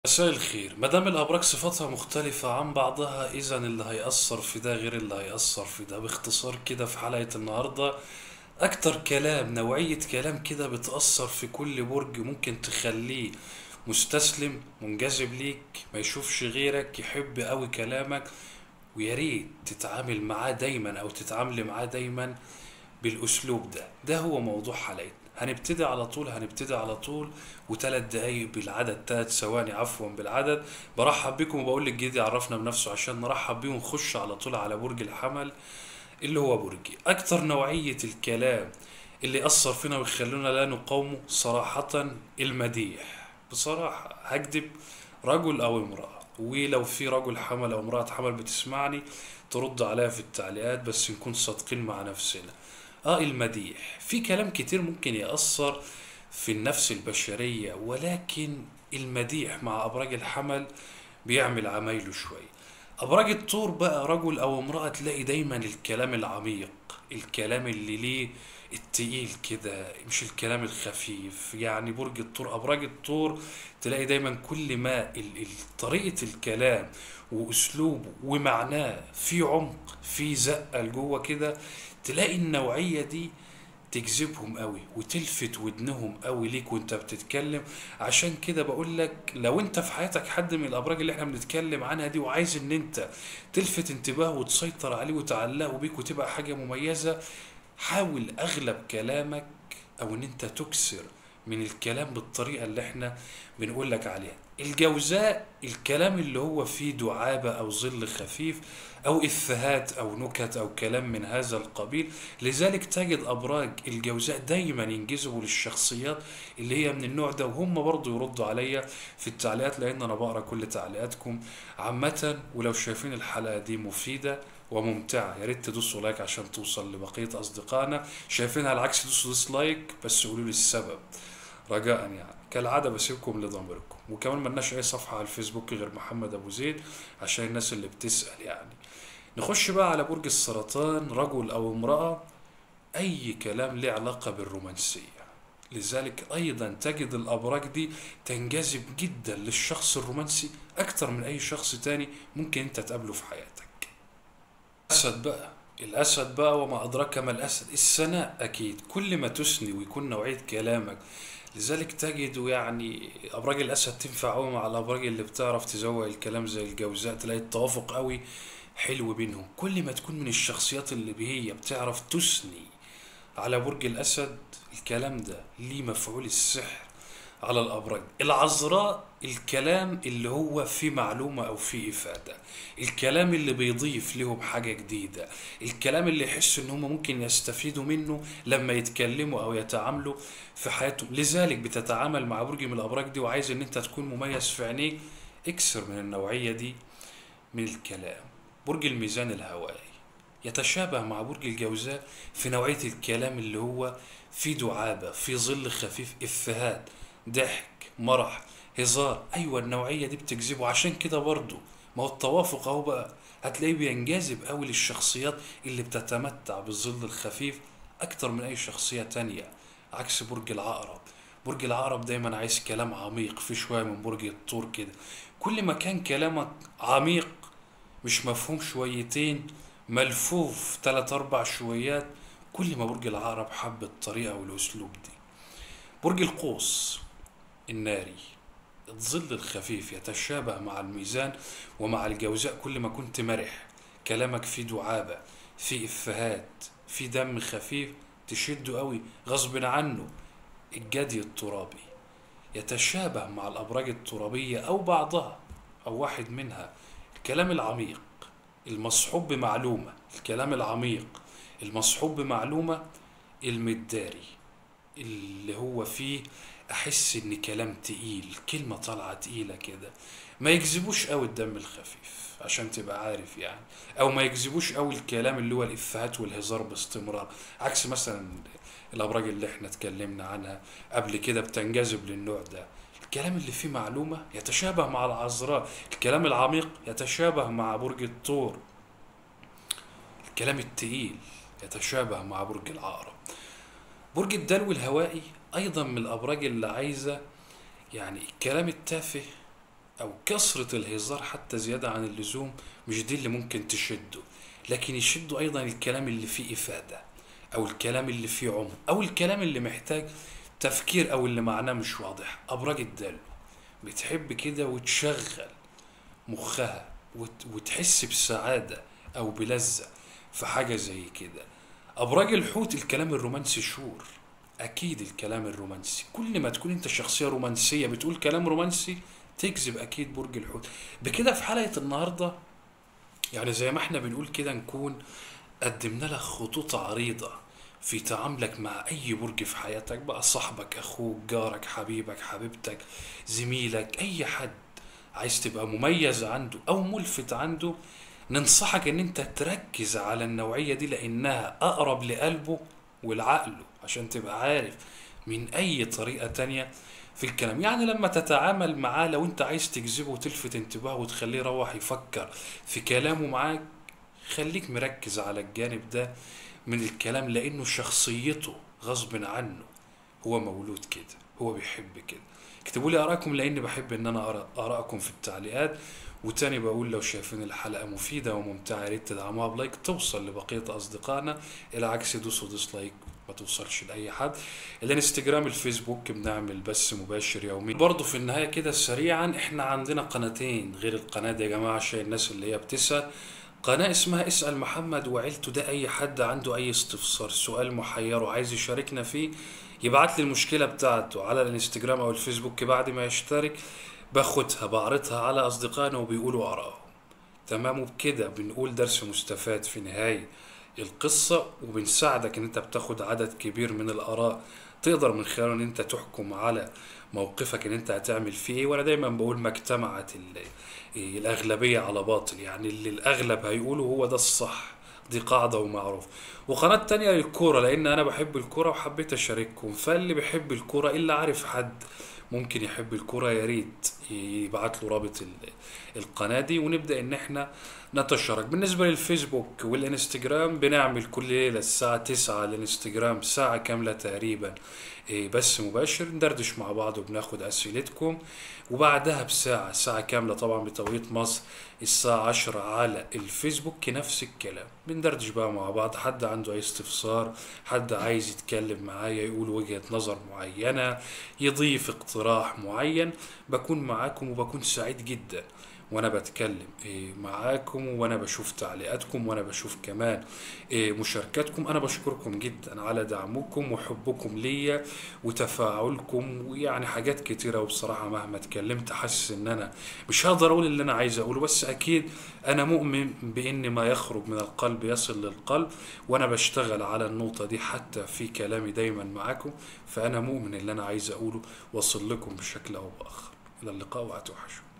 مساء الخير مادام الأبراج صفاتها مختلفة عن بعضها إذا اللي هيأثر في ده غير اللي هيأثر في ده باختصار كده في حلقة النهاردة أكتر كلام نوعية كلام كده بتأثر في كل برج ممكن تخليه مستسلم منجذب ليك ما يشوفش غيرك يحب قوي كلامك ويا ريت تتعامل معاه دايما أو تتعاملي معاه دايما بالأسلوب ده ده هو موضوع حلقتنا هنبتدي على طول هنبتدي على طول وثلاث دقايق بالعدد ثلاث ثواني عفوا بالعدد برحب بكم وبقول لك جدي عرفنا بنفسه عشان نرحب بيه ونخش على طول على برج الحمل اللي هو برجي أكتر نوعية الكلام اللي أثر فينا ويخلونا لا نقاومه صراحة المديح بصراحة هكذب رجل أو امرأة ولو في رجل حمل أو امرأة حمل بتسمعني ترد عليها في التعليقات بس نكون صادقين مع نفسنا اه المديح في كلام كتير ممكن يأثر في النفس البشرية ولكن المديح مع أبراج الحمل بيعمل عمايله شوية أبراج الثور بقى رجل أو امرأة تلاقي دايما الكلام العميق الكلام اللي ليه التقيل كده مش الكلام الخفيف يعني برج الثور أبراج الثور تلاقي دايما كل ما ال- ال- طريقة الكلام وأسلوبه ومعناه في عمق في زقة لجوه كده تلاقي النوعية دي تجذبهم قوي وتلفت ودنهم قوي ليك وانت بتتكلم عشان كده بقول لك لو انت في حياتك حد من الابراج اللي احنا بنتكلم عنها دي وعايز ان انت تلفت انتباهه وتسيطر عليه وتعلقه بيك وتبقى حاجة مميزة حاول اغلب كلامك او ان انت تكسر من الكلام بالطريقة اللي احنا بنقول لك عليها الجوزاء الكلام اللي هو فيه دعابة او ظل خفيف او افهات او نكت او كلام من هذا القبيل لذلك تجد ابراج الجوزاء دايما ينجذبوا للشخصيات اللي هي من النوع ده وهم برضو يردوا عليا في التعليقات لان انا بقرا كل تعليقاتكم عامة ولو شايفين الحلقة دي مفيدة وممتعة يا ريت تدوسوا لايك عشان توصل لبقية أصدقائنا شايفينها على العكس دوسوا ديسلايك بس قولوا لي السبب رجاء يعني كالعادة بسيبكم لضميركم وكمان ملناش أي صفحة على الفيسبوك غير محمد أبو زيد عشان الناس اللي بتسأل يعني نخش بقى على برج السرطان رجل أو امرأة أي كلام له علاقة بالرومانسية لذلك أيضا تجد الأبراج دي تنجذب جدا للشخص الرومانسي أكتر من أي شخص تاني ممكن أنت تقابله في حياتك الأسد بقى الأسد بقى وما أدراك ما الأسد الثناء أكيد كل ما تثني ويكون نوعية كلامك لذلك تجد يعني أبراج الأسد تنفع أوي مع الأبراج اللي بتعرف تزوق الكلام زي الجوزاء تلاقي التوافق أوي حلو بينهم كل ما تكون من الشخصيات اللي هي بتعرف تثني على برج الأسد الكلام ده ليه مفعول السحر على الأبراج العذراء الكلام اللي هو فيه معلومة أو فيه إفادة الكلام اللي بيضيف لهم حاجة جديدة الكلام اللي يحس إن هم ممكن يستفيدوا منه لما يتكلموا أو يتعاملوا في حياتهم لذلك بتتعامل مع برج من الأبراج دي وعايز إن أنت تكون مميز في عينيه اكسر من النوعية دي من الكلام برج الميزان الهوائي يتشابه مع برج الجوزاء في نوعية الكلام اللي هو في دعابة في ظل خفيف إفيهات ضحك مرح هزار أيوة النوعية دي بتجذبه عشان كده برضو ما هو التوافق أهو بقى هتلاقيه بينجذب أوي للشخصيات اللي بتتمتع بالظل الخفيف أكتر من أي شخصية تانية عكس برج العقرب برج العقرب دايما عايز كلام عميق في شوية من برج الثور كده كل ما كان كلامك عميق مش مفهوم شويتين ملفوف تلات أربع شويات كل ما برج العقرب حب الطريقة والأسلوب دي برج القوس الناري الظل الخفيف يتشابه مع الميزان ومع الجوزاء كل ما كنت مرح كلامك فيه دعابة فيه إفيهات فيه دم خفيف تشده قوي غصب عنه الجدي الترابي يتشابه مع الأبراج الترابية أو بعضها أو واحد منها الكلام العميق المصحوب بمعلومة الكلام العميق المصحوب بمعلومة المداري اللي هو فيه احس ان كلام تقيل كلمة طالعة تقيلة كده ما يجذبوش قوي الدم الخفيف عشان تبقى عارف يعني او ما يجذبوش قوي الكلام اللي هو الافيهات والهزار باستمرار عكس مثلا الابراج اللي احنا اتكلمنا عنها قبل كده بتنجذب للنوع ده الكلام اللي فيه معلومة يتشابه مع العذراء الكلام العميق يتشابه مع برج الثور الكلام التقيل يتشابه مع برج العقرب برج الدلو الهوائي ايضا من الابراج اللي عايزه يعني الكلام التافه او كثرة الهزار حتى زيادة عن اللزوم مش دي اللي ممكن تشده لكن يشده ايضا الكلام اللي فيه افادة او الكلام اللي فيه عمق او الكلام اللي محتاج تفكير او اللي معناه مش واضح ابراج الدلو بتحب كده وتشغل مخها وت- وتحس بسعادة أو بلذة في حاجة زي كده أبراج الحوت الكلام الرومانسي شور أكيد الكلام الرومانسي كل ما تكون أنت شخصية رومانسية بتقول كلام رومانسي تجذب أكيد برج الحوت بكده في حلقة النهاردة يعني زي ما احنا بنقول كده نكون قدمنا لك خطوط عريضة في تعاملك مع أي برج في حياتك بقى صاحبك أخوك جارك حبيبك حبيبتك زميلك أي حد عايز تبقى مميز عنده أو ملفت عنده ننصحك إن أنت تركز على النوعية دي لأنها أقرب لقلبه ولعقله عشان تبقى عارف من أي طريقة تانية في الكلام يعني لما تتعامل معاه لو أنت عايز تجذبه وتلفت انتباهه وتخليه يروح يفكر في كلامه معاك خليك مركز على الجانب ده من الكلام لأنه شخصيته غصب عنه هو مولود كده هو بيحب كده اكتبوا لي آرائكم لأني بحب إن أنا أقرأ آرائكم في التعليقات وتاني بقول لو شايفين الحلقة مفيدة وممتعة يا ريت تدعموها بلايك توصل لبقية أصدقائنا العكس دوسوا ديسلايك ما توصلش لأي حد الانستجرام الفيسبوك بنعمل بث مباشر يومي برضه في النهاية كده سريعا احنا عندنا قناتين غير القناة دي يا جماعة عشان الناس اللي هي بتسأل قناة اسمها اسأل محمد وعيلته ده أي حد عنده أي استفسار سؤال محير وعايز يشاركنا فيه يبعت لي المشكلة بتاعته على الانستجرام أو الفيسبوك بعد ما يشترك باخدها بعرضها على أصدقائنا وبيقولوا آرائهم تمام وبكده بنقول درس مستفاد في نهاية القصة وبنساعدك ان انت بتاخد عدد كبير من الآراء تقدر من خلاله ان انت تحكم على موقفك ان انت هتعمل فيه ايه وانا دايما بقول ما اجتمعت ال- إيه الأغلبية على باطل يعني اللي الأغلب هيقوله هو ده الصح دي قاعدة ومعروف وقناة تانية للكورة لأن أنا بحب الكورة وحبيت أشارككم فاللي بيحب الكورة إلا عارف حد ممكن يحب الكورة يا ريت يبعت له رابط ال- القناة دي ونبدأ إن إحنا نتشارك بالنسبة للفيسبوك والإنستجرام بنعمل كل ليلة الساعة 9 الانستجرام ساعة كاملة تقريبا إيه، بس مباشر ندردش مع بعض وبناخد أسئلتكم وبعدها بساعة ساعة كاملة طبعا بتوقيت مصر الساعة 10 على الفيسبوك نفس الكلام بندردش بقى مع بعض حد عنده أي استفسار حد عايز يتكلم معايا يقول وجهة نظر معينة يضيف اقتراح معين بكون معاكم وبكون سعيد جدا وانا بتكلم إيه، معاكم وانا بشوف تعليقاتكم وانا بشوف كمان إيه، مشاركاتكم انا بشكركم جدا على دعمكم وحبكم ليا وتفاعلكم ويعني حاجات كتيرة وبصراحة مهما اتكلمت حاسس ان انا مش هقدر اقول اللي انا عايز اقوله بس اكيد انا مؤمن بان ما يخرج من القلب يصل للقلب وانا بشتغل على النقطة دي حتى في كلامي دايما معاكم فانا مؤمن اللي انا عايز اقوله واصل لكم بشكل او باخر الى اللقاء واتوحشوا